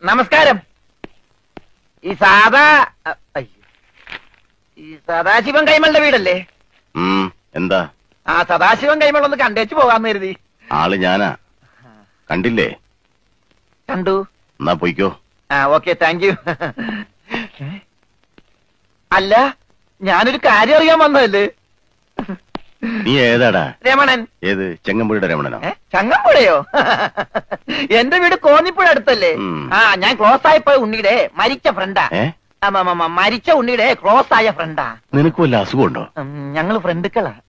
നമസ്കാരം ഈ സാദാ അ, അയ്യോ. ഈ സദാശിവൻ കൈമളുടെ വീടല്ലേ ഉം, എന്താ ആ സദാശിവൻ കൈമൾ ഒന്ന് കണ്ടേച്ചു പോകാന്ന് കരുതി ആള് ഞാനാ കണ്ടില്ലേ കണ്ടു എന്നാ പൊയ്ക്കോ ആ ഓക്കെ താങ്ക് യു അല്ല ഞാനൊരു കാര്യം അറിയാൻ വന്നതല്ലേ നീ ഏതാടാ രമണൻ ഏത് ചെങ്ങമ്പുഴയുടെ രമണനോ ഏ? ചങ്ങമ്പുഴയോ എന്റെ വീട് കോന്നിപ്പുഴ അടുത്തല്ലേ ഉം. ആ ഞാൻ ക്ലോസ് ആയപ്പോ ഉണ്ണിയുടെ മരിച്ച ഫ്രണ്ടാ ഏ മരിച്ച ഉണ്ണിയുടെ ക്ലോസ് ആയ ഫ്രണ്ടാ നിനക്ക് വല്ല അസുഖമുണ്ടോ ഞങ്ങള് ഫ്രണ്ടുക്കളാ